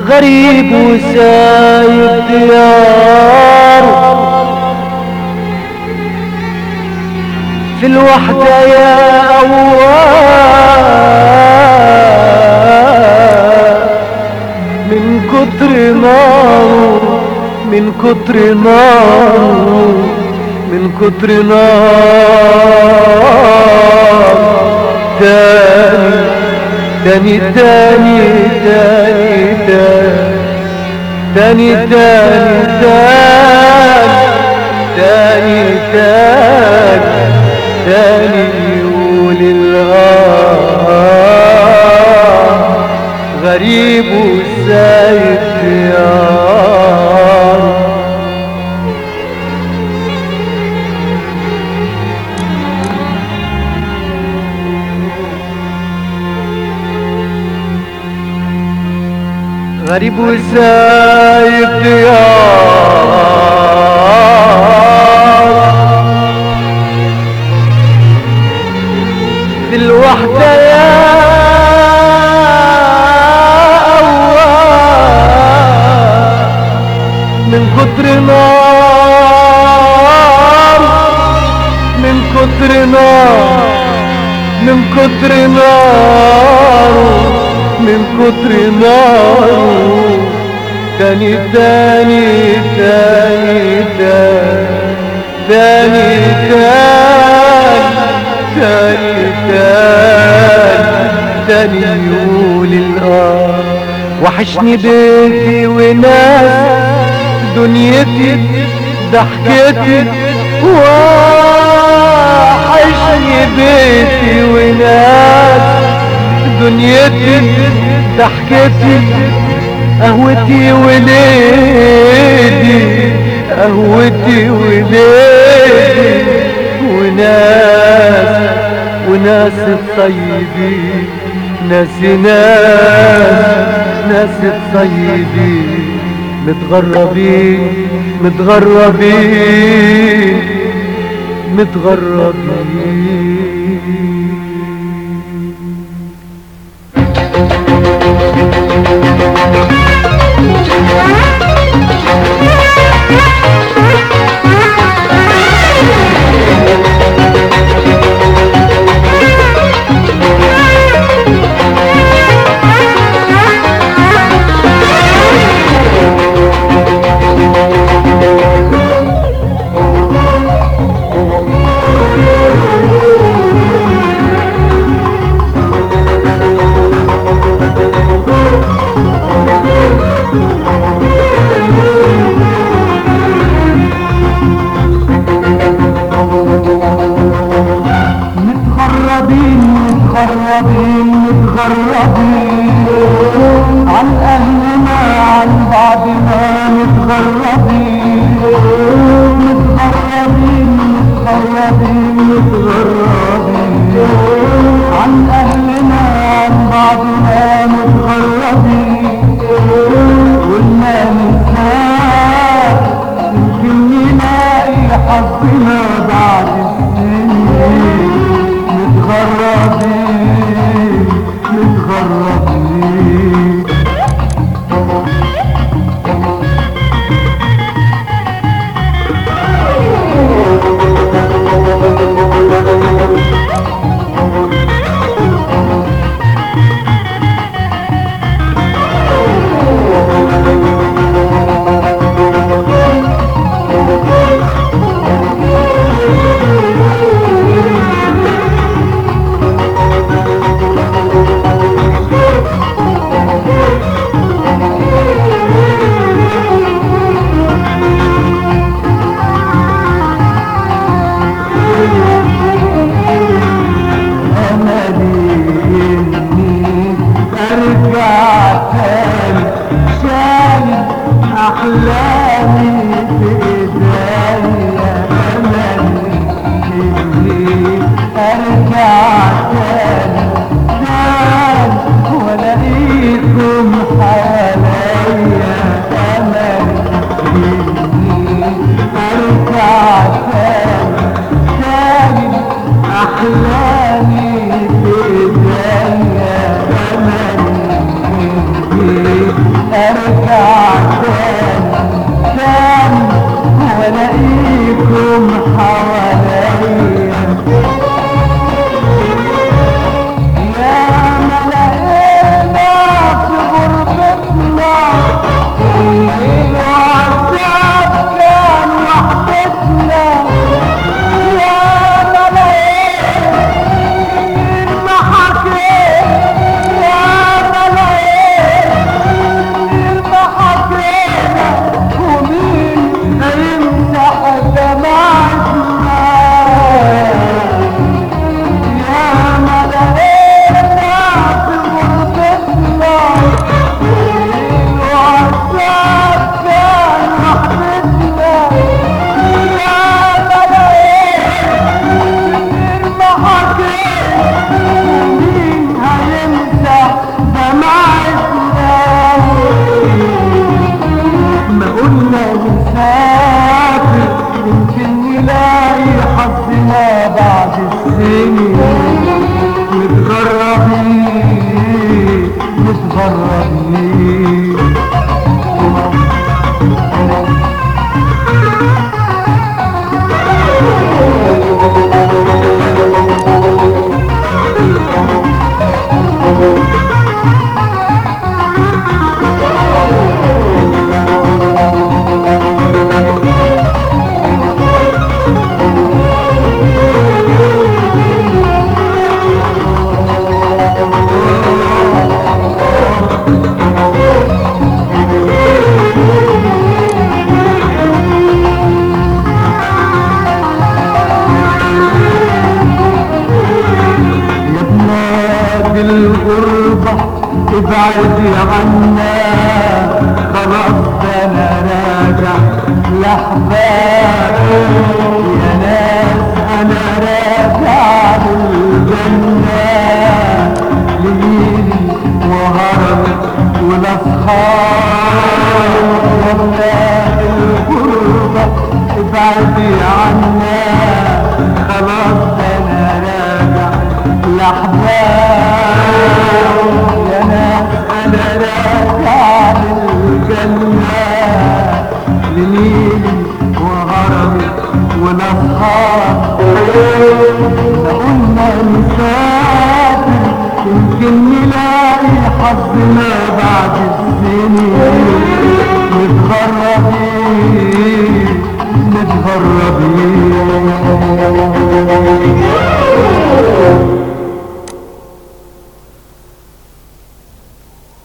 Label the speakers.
Speaker 1: غريب وسايب دياره في الوحدة يا أواب من كتر ناره من كتر ناره من كتر نار تاني تاني تاني تاني تاني تاني تاني تاني تاني يقول الآه غريب وسايب ديار غريب وسايب ديار في الوحدة يا أواب من كتر نار من كتر نار من كتر نار من كتر نار تاني تاني تاني تاني تاني تاني تاني تاني يقول الآه وحشني بيتي وناس دنيتي ضحكتي وحشني بيتي وناس دنيتي ضحكتي قهوتي وليدي قهوتي وليدي وناس وناس الطيبين ناس ناس ناس الطيبين متغربين متغربين متغربين
Speaker 2: متغربين متغربين متغربين عن أهلنا عن بعضنا متغربين متغربين متغربين متغربين عن أهلنا عن بعضنا متغربين قلنا نتلاقى يمكن نلاقي حظنا بعد السنين متغربين متغربين أملي إني أرجع تاني شايل أحلامي بإيديا أملي إني أرجع تاني تاني وألاقيكم حواليا أملي إني أرجع تاني تاني أحلامي بإيديا أملي أرجع السنين متغربين متغربين يا بلاد الغربة ابعدي عنا خلاص ده انا راجع لأحبابي يا ناس انا راجع للجنة ليلي وهرب والاصحاب يا بلاد الغربة ابعدي عنا خلاص ده انا راجع الأحباب يا ناس أنا راجع للجنة لنيلي وغربي والأصحاب قلنا نسافر يمكن نلاقي حظنا بعد السنين متغربين متغربين